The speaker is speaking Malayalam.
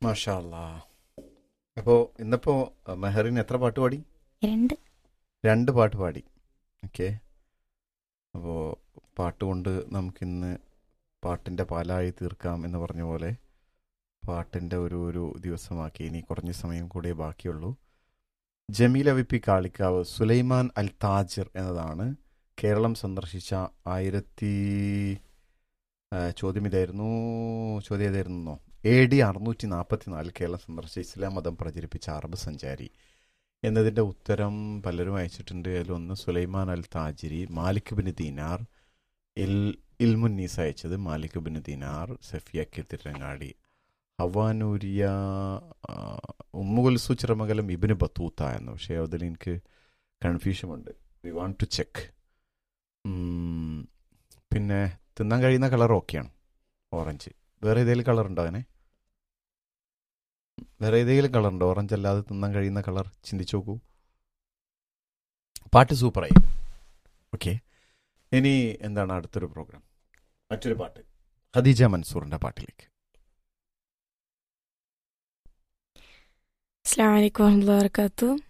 മാഷാ അപ്പോൾ ഇന്നിപ്പോൾ മെഹറിൻ എത്ര പാട്ട് പാടി രണ്ട് രണ്ട് പാട്ട് പാടി ഓക്കെ അപ്പോൾ പാട്ട് കൊണ്ട് നമുക്കിന്ന് പാട്ടിൻ്റെ പാലായി തീർക്കാം എന്ന് പറഞ്ഞ പോലെ പാട്ടിൻ്റെ ഒരു ഒരു ദിവസമാക്കി ഇനി കുറഞ്ഞ സമയം കൂടെ ബാക്കിയുള്ളൂ Jameela V P Kalikavu Sulaiman al Tajir എന്നതാണ് കേരളം സന്ദർശിച്ച ആയിരത്തി ആ, ചോദ്യം ഇതായിരുന്നു ചോദ്യം ഇതായിരുന്നോ എ ഡി അറുന്നൂറ്റി നാൽപ്പത്തി നാല് കേരളം സന്ദർശിച്ച ഇസ്ലാം മതം പ്രചരിപ്പിച്ച അറബ് സഞ്ചാരി എന്നതിൻ്റെ ഉത്തരം പലരും അയച്ചിട്ടുണ്ട് അതിലൊന്ന് Sulaiman al Tajir Malik bin Dinar ഇൽ ഇൽമുന്നീസ് അയച്ചത് Malik bin Dinar Safiya Thirangadi Havanooriya ആ, ഉമ്മുകുൽസു ചിറമംഗലം ഇബിന് ബത്തൂത്ത എന്ന് പക്ഷേ അതിൽ എനിക്ക് കൺഫ്യൂഷൻ ഉണ്ട് വി വാണ്ട് ടു ചെക്ക് പിന്നെ തിന്നാൻ കഴിയുന്ന കളർ ഓക്കെയാണ് ഓറഞ്ച് വേറെ ഏതെങ്കിലും കളർ ഉണ്ടോ അങ്ങനെ വേറെ ഏതെങ്കിലും കളർ ഉണ്ടോ ഓറഞ്ച് അല്ലാതെ തിന്നാൻ കഴിയുന്ന കളർ ചിന്തിച്ചു നോക്കൂ പാട്ട് സൂപ്പറായി ഓക്കെ ഇനി എന്താണ് അടുത്തൊരു പ്രോഗ്രാം മറ്റൊരു പാട്ട് ഖദീജ മൻസൂറിന്റെ പാട്ടിലേക്ക് അസ്സാം വലൈക്കും വാഹമത്തുള്ള വർക്കാത്തു